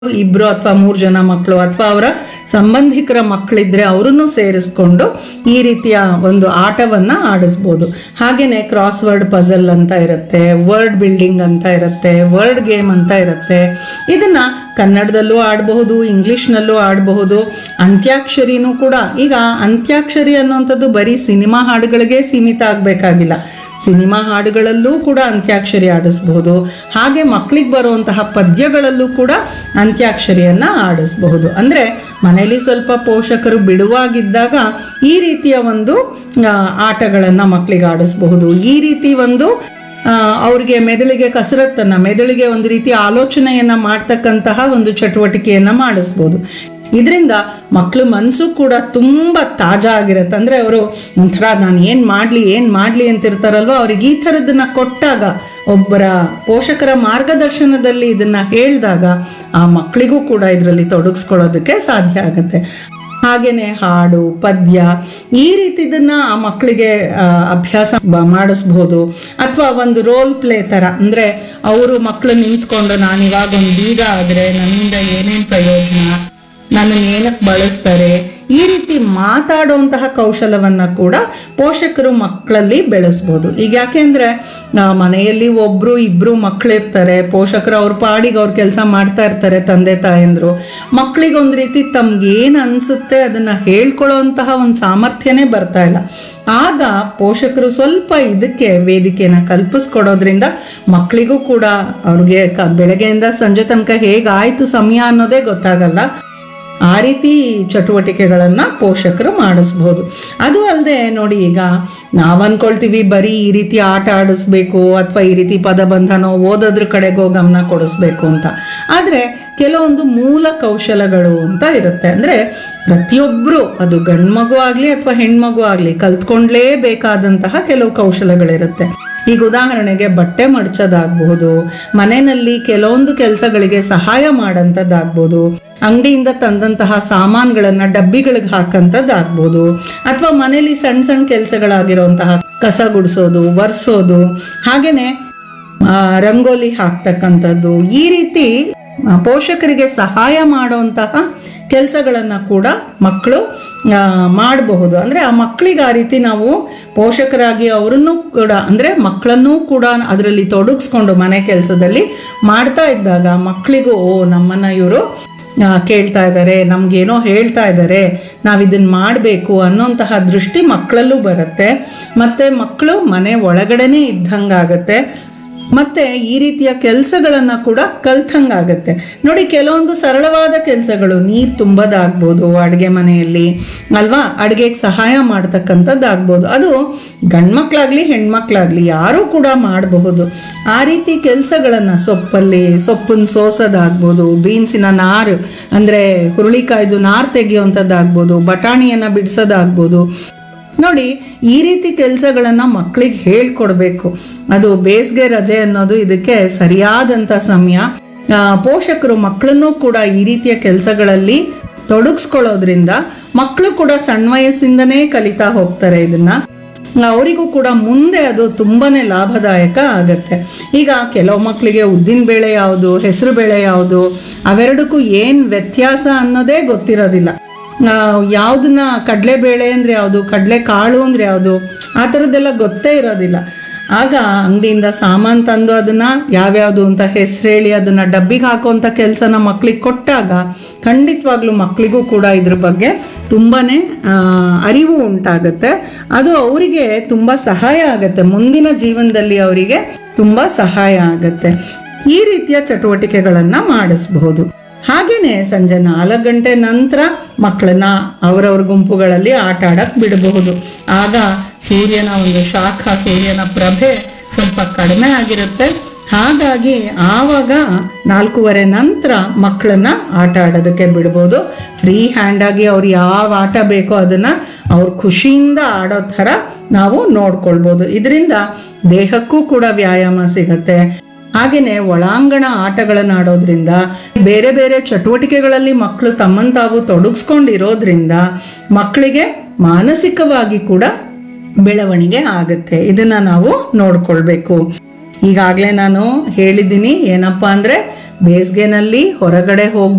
ಇಬ್ರು ಅಥವಾ ಮೂರು ಜನ ಮಕ್ಕಳು ಅಥವಾ ಅವರ ಸಂಬಂಧಿಕರ ಮಕ್ಕಳಿದ್ರೆ ಅವರನ್ನು ಸೇರಿಸ್ಕೊಂಡು ಈ ರೀತಿಯ ಒಂದು ಆಟವನ್ನ ಆಡಿಸ್ಬೋದು ಹಾಗೇನೆ ಕ್ರಾಸ್ ವರ್ಡ್ ಪಜಲ್ ಅಂತ ಇರುತ್ತೆ ವರ್ಡ್ ಬಿಲ್ಡಿಂಗ್ ಅಂತ ಇರುತ್ತೆ ವರ್ಡ್ ಗೇಮ್ ಅಂತ ಇರುತ್ತೆ ಇದನ್ನ ಕನ್ನಡದಲ್ಲೂ ಆಡಬಹುದು ಇಂಗ್ಲಿಷ್ನಲ್ಲೂ ಆಡಬಹುದು ಅಂತ್ಯಾಕ್ಷರಿನೂ ಕೂಡ ಈಗ ಅಂತ್ಯಾಕ್ಷರಿ ಅನ್ನುವಂಥದ್ದು ಬರೀ ಸಿನಿಮಾ ಹಾಡುಗಳಿಗೆ ಸೀಮಿತ ಆಗಬೇಕಾಗಿಲ್ಲ ಸಿನಿಮಾ ಹಾಡುಗಳಲ್ಲೂ ಕೂಡ ಅಂತ್ಯಾಕ್ಷರಿ ಆಡಿಸಬಹುದು ಹಾಗೆ ಮಕ್ಕಳಿಗೆ ಬರುವಂತಹ ಪದ್ಯಗಳಲ್ಲೂ ಕೂಡ ಅಂತ್ಯಾಕ್ಷರಿಯನ್ನ ಆಡಿಸಬಹುದು ಅಂದ್ರೆ ಮನೆಯಲ್ಲಿ ಸ್ವಲ್ಪ ಪೋಷಕರು ಬಿಡುವಾಗಿದ್ದಾಗ ಈ ರೀತಿಯ ಒಂದು ಆ, ಆಟಗಳನ್ನ ಮಕ್ಕಳಿಗೆ ಆಡಿಸಬಹುದು ಈ ರೀತಿ ಒಂದು ಆ, ಅವ್ರಿಗೆ ಮೆದುಳಿಗೆ ಕಸರತ್ತನ್ನ ಮೆದುಳಿಗೆ ಒಂದು ರೀತಿ ಆಲೋಚನೆಯನ್ನ ಮಾಡ್ತಕ್ಕಂತಹ ಒಂದು ಚಟುವಟಿಕೆಯನ್ನ ಮಾಡಿಸ್ಬೋದು ಇದರಿಂದ ಮಕ್ಕಳು ಮನಸ್ಸು ಕೂಡ ತುಂಬ ತಾಜಾ ಆಗಿರುತ್ತೆ ಅಂದರೆ ಅವರು ಒಂಥರ ನಾನು ಏನು ಮಾಡಲಿ ಏನು ಮಾಡಲಿ ಅಂತಿರ್ತಾರಲ್ವ ಅವ್ರಿಗೆ ಈ ಥರದನ್ನ ಕೊಟ್ಟಾಗ ಒಬ್ಬರ ಪೋಷಕರ ಮಾರ್ಗದರ್ಶನದಲ್ಲಿ ಇದನ್ನ ಹೇಳಿದಾಗ ಆ ಮಕ್ಕಳಿಗೂ ಕೂಡ ಇದರಲ್ಲಿ ತೊಡಗಿಸ್ಕೊಳ್ಳೋದಕ್ಕೆ ಸಾಧ್ಯ ಆಗುತ್ತೆ ಹಾಗೇನೆ ಹಾಡು ಪದ್ಯ ಈ ರೀತಿದನ್ನ ಆ ಮಕ್ಕಳಿಗೆ ಆ, ಅಭ್ಯಾಸ ಬ- ಮಾಡಿಸ್ಬೋದು ಅಥವಾ ಒಂದು ರೋಲ್ ಪ್ಲೇ ಥರ ಅಂದರೆ ಅವರು ಮಕ್ಕಳು ನಿಂತ್ಕೊಂಡು ನಾನು ಇವಾಗ ಒಂದು ಬೀಗ ಆದರೆ ನನ್ನಿಂದ ಏನೇನು ಪ್ರಯೋಜನ ನನ್ನನ್ನು ಏನಕ್ಕೆ ಬಳಸ್ತಾರೆ ಈ ರೀತಿ ಮಾತಾಡುವಂತಹ ಕೌಶಲವನ್ನ ಕೂಡ ಪೋಷಕರು ಮಕ್ಕಳಲ್ಲಿ ಬೆಳೆಸ್ಬೋದು ಈಗ ಯಾಕೆಂದ್ರೆ ಆ, ಮನೆಯಲ್ಲಿ ಒಬ್ರು ಇಬ್ರು ಮಕ್ಕಳಿರ್ತಾರೆ ಪೋಷಕರು ಅವ್ರ ಪಾಡಿಗೆ ಅವ್ರ ಕೆಲಸ ಮಾಡ್ತಾ ಇರ್ತಾರೆ ತಂದೆ ತಾಯಂದ್ರು ಮಕ್ಕಳಿಗೆ ಒಂದು ರೀತಿ ತಮ್ಗೆ ಏನು ಅನ್ಸುತ್ತೆ ಅದನ್ನ ಹೇಳ್ಕೊಳ್ಳೋಂತಹ ಒಂದು ಸಾಮರ್ಥ್ಯನೇ ಬರ್ತಾ ಇಲ್ಲ ಆಗ ಪೋಷಕರು ಸ್ವಲ್ಪ ಇದಕ್ಕೆ ವೇದಿಕೆನ ಕಲ್ಪಿಸ್ಕೊಡೋದ್ರಿಂದ ಮಕ್ಕಳಿಗೂ ಕೂಡ ಅವ್ರಿಗೆ ಕ ಬೆಳಗ್ಗೆಯಿಂದ ಸಂಜೆ ತನಕ ಹೇಗಾಯ್ತು ಸಮಯ ಅನ್ನೋದೇ ಗೊತ್ತಾಗಲ್ಲ ಆ ರೀತಿ ಚಟುವಟಿಕೆಗಳನ್ನು ಪೋಷಕರು ಮಾಡಿಸ್ಬೋದು ಅದು ಅಲ್ಲದೆ ನೋಡಿ ಈಗ ನಾವು ಅನ್ಕೊಳ್ತೀವಿ ಬರೀ ಈ ರೀತಿ ಆಟ ಆಡಿಸ್ಬೇಕು ಅಥವಾ ಈ ರೀತಿ ಪದಬಂಧನೋ ಓದೋದ್ರ ಕಡೆಗೋ ಗಮನ ಕೊಡಿಸ್ಬೇಕು ಅಂತ ಆದರೆ ಕೆಲವೊಂದು ಮೂಲ ಕೌಶಲಗಳು ಅಂತ ಇರುತ್ತೆ ಅಂದರೆ ಪ್ರತಿಯೊಬ್ಬರು ಅದು ಗಂಡು ಮಗು ಆಗಲಿ ಅಥವಾ ಹೆಣ್ಮಗು ಆಗಲಿ ಕಲ್ತ್ಕೊಂಡ್ಲೇಬೇಕಾದಂತಹ ಕೆಲವು ಕೌಶಲಗಳಿರುತ್ತೆ ಈಗ ಉದಾಹರಣೆಗೆ ಬಟ್ಟೆ ಮಡಚೋದಾಗಬಹುದು ಮನೆಯಲ್ಲಿ ಕೆಲವೊಂದು ಕೆಲಸಗಳಿಗೆ ಸಹಾಯ ಮಾಡೋಂಥದ್ದಾಗ್ಬೋದು ಅಂಗಡಿಯಿಂದ ತಂದಂತಹ ಸಾಮಾನುಗಳನ್ನ ಡಬ್ಬಿಗಳಿಗೆ ಹಾಕಂಥದ್ದಾಗ್ಬೋದು ಅಥವಾ ಮನೇಲಿ ಸಣ್ಣ ಸಣ್ಣ ಕೆಲಸಗಳಾಗಿರುವಂತಹ ಕಸ ಗುಡಿಸೋದು ಒರೆಸೋದು ಹಾಗೇನೆ ಆ, ರಂಗೋಲಿ ಹಾಕ್ತಕ್ಕಂಥದ್ದು ಈ ರೀತಿ ಆ, ಪೋಷಕರಿಗೆ ಸಹಾಯ ಮಾಡುವಂತಹ ಕೆಲಸಗಳನ್ನು ಕೂಡ ಮಕ್ಕಳು ಮಾಡಬಹುದು ಅಂದರೆ ಆ ಮಕ್ಕಳಿಗೆ ಆ ರೀತಿ ನಾವು ಪೋಷಕರಾಗಿ ಅವರನ್ನು ಕೂಡ ಅಂದರೆ ಮಕ್ಕಳನ್ನೂ ಕೂಡ ಅದರಲ್ಲಿ ತೊಡಗಿಸ್ಕೊಂಡು ಮನೆ ಕೆಲಸದಲ್ಲಿ ಮಾಡ್ತಾ ಇದ್ದಾಗ ಮಕ್ಕಳಿಗೂ ಓ ನಮ್ಮನ್ನು ಇವರು ಕೇಳ್ತಾ ಇದ್ದಾರೆ ನಮಗೇನೋ ಹೇಳ್ತಾ ಇದ್ದಾರೆ ನಾವು ಇದನ್ನು ಮಾಡಬೇಕು ಅನ್ನೋಂತಹ ದೃಷ್ಟಿ ಮಕ್ಕಳಲ್ಲೂ ಬರುತ್ತೆ ಮತ್ತು ಮಕ್ಕಳು ಮನೆ ಒಳಗಡೆನೇ ಇದ್ದಂಗಾಗತ್ತೆ ಮತ್ತೆ ಈ ರೀತಿಯ ಕೆಲಸಗಳನ್ನು ಕೂಡ ಕಲ್ತಂಗಾಗತ್ತೆ ನೋಡಿ ಕೆಲವೊಂದು ಸರಳವಾದ ಕೆಲಸಗಳು ನೀರು ತುಂಬೋದಾಗ್ಬೋದು ಅಡುಗೆ ಮನೆಯಲ್ಲಿ ಅಲ್ವಾ ಅಡುಗೆಗೆ ಸಹಾಯ ಮಾಡ್ತಕ್ಕಂಥದ್ದಾಗ್ಬೋದು ಅದು ಗಂಡ್ಮಕ್ಳಾಗ್ಲಿ ಹೆಣ್ಮಕ್ಳಾಗ್ಲಿ ಯಾರೂ ಕೂಡ ಮಾಡಬಹುದು ಆ ರೀತಿ ಕೆಲಸಗಳನ್ನು ಸೊಪ್ಪಲ್ಲಿ ಸೊಪ್ಪನ್ನು ಸೋಸೋದಾಗ್ಬೋದು ಬೀನ್ಸಿನ ನಾರು ಅಂದರೆ ಹುರುಳಿಕಾಯ್ದು ನಾರು ತೆಗೆಯುವಂಥದ್ದಾಗ್ಬೋದು ಬಟಾಣಿಯನ್ನು ಬಿಡಿಸೋದಾಗ್ಬೋದು ನೋಡಿ ಈ ರೀತಿ ಕೆಲಸಗಳನ್ನು ಮಕ್ಕಳಿಗೆ ಹೇಳ್ಕೊಡ್ಬೇಕು ಅದು ಬೇಸಿಗೆ ರಜೆ ಅನ್ನೋದು ಇದಕ್ಕೆ ಸರಿಯಾದಂಥ ಸಮಯ ಆ, ಪೋಷಕರು ಮಕ್ಕಳನ್ನೂ ಕೂಡ ಈ ರೀತಿಯ ಕೆಲಸಗಳಲ್ಲಿ ತೊಡಗಿಸ್ಕೊಳ್ಳೋದ್ರಿಂದ ಮಕ್ಕಳು ಕೂಡ ಸಣ್ಣ ವಯಸ್ಸಿಂದನೇ ಕಲಿತಾ ಹೋಗ್ತಾರೆ ಇದನ್ನ ಅವರಿಗೂ ಕೂಡ ಮುಂದೆ ಅದು ತುಂಬಾನೇ ಲಾಭದಾಯಕ ಆಗತ್ತೆ ಈಗ ಕೆಲವು ಮಕ್ಕಳಿಗೆ ಉದ್ದಿನ ಬೇಳೆ ಯಾವುದು ಹೆಸರು ಬೇಳೆ ಯಾವುದು ಅವೆರಡಕ್ಕೂ ಏನು ವ್ಯತ್ಯಾಸ ಅನ್ನೋದೇ ಗೊತ್ತಿರೋದಿಲ್ಲ ಆ, ಯಾವ್ದನ್ನ ಕಡಲೆಬೇಳೆ ಅಂದರೆ ಯಾವುದು ಕಡಲೆ ಕಾಳು ಅಂದರೆ ಯಾವುದು ಆ ಥರದ್ದೆಲ್ಲ ಗೊತ್ತೇ ಇರೋದಿಲ್ಲ ಆಗ ಅಂಗಡಿಯಿಂದ ಸಾಮಾನು ತಂದು ಅದನ್ನು ಯಾವ್ಯಾವುದು ಅಂತ ಹೆಸರು ಹೇಳಿ ಅದನ್ನು ಡಬ್ಬಿಗೆ ಹಾಕುವಂಥ ಕೆಲಸನ ಮಕ್ಕಳಿಗೆ ಕೊಟ್ಟಾಗ ಖಂಡಿತವಾಗ್ಲೂ ಮಕ್ಕಳಿಗೂ ಕೂಡ ಇದ್ರ ಬಗ್ಗೆ ತುಂಬಾ ಅರಿವು ಉಂಟಾಗುತ್ತೆ ಅದು ಅವರಿಗೆ ತುಂಬ ಸಹಾಯ ಆಗುತ್ತೆ ಮುಂದಿನ ಜೀವನದಲ್ಲಿ ಅವರಿಗೆ ತುಂಬ ಸಹಾಯ ಆಗುತ್ತೆ ಈ ರೀತಿಯ ಚಟುವಟಿಕೆಗಳನ್ನು ಮಾಡಿಸಬಹುದು ಹಾಗೇನೆ ಸಂಜೆ ನಾಲ್ಕು ಗಂಟೆ ನಂತರ ಮಕ್ಕಳನ್ನ ಅವರವ್ರ ಗುಂಪುಗಳಲ್ಲಿ ಆಟ ಆಡಕ್ಕೆ ಬಿಡಬಹುದು ಆಗ ಸೂರ್ಯನ ಒಂದು ಶಾಖ ಸೂರ್ಯನ ಪ್ರಭೆ ಸ್ವಲ್ಪ ಕಡಿಮೆ ಆಗಿರುತ್ತೆ ಹಾಗಾಗಿ ಆವಾಗ ನಾಲ್ಕೂವರೆ ನಂತರ ಮಕ್ಕಳನ್ನ ಆಟ ಆಡೋದಕ್ಕೆ ಬಿಡ್ಬೋದು ಫ್ರೀ ಹ್ಯಾಂಡ್ ಆಗಿ ಅವ್ರು ಯಾವ ಆಟ ಬೇಕೋ ಅದನ್ನ ಅವ್ರು ಖುಷಿಯಿಂದ ಆಡೋ ಥರ ನಾವು ನೋಡ್ಕೊಳ್ಬೋದು ಇದರಿಂದ ದೇಹಕ್ಕೂ ಕೂಡ ವ್ಯಾಯಾಮ ಸಿಗತ್ತೆ ಹಾಗೆಯೇ ಒಳಾಂಗಣ ಆಟಗಳನ್ನು ಆಡೋದ್ರಿಂದ ಬೇರೆ ಬೇರೆ ಚಟುವಟಿಕೆಗಳಲ್ಲಿ ಮಕ್ಕಳು ತಮ್ಮನ್ನು ತಾವು ತೊಡಗಿಸ್ಕೊಂಡಿರೋದ್ರಿಂದ ಮಕ್ಕಳಿಗೆ ಮಾನಸಿಕವಾಗಿ ಕೂಡ ಬೆಳವಣಿಗೆ ಆಗುತ್ತೆ ಇದನ್ನ ನಾವು ನೋಡ್ಕೊಳ್ಬೇಕು ಈಗಾಗಲೇ ನಾನು ಹೇಳಿದ್ದೀನಿ ಏನಪ್ಪ ಅಂದರೆ ಬೇಸಿಗೆನಲ್ಲಿ ಹೊರಗಡೆ ಹೋಗಿ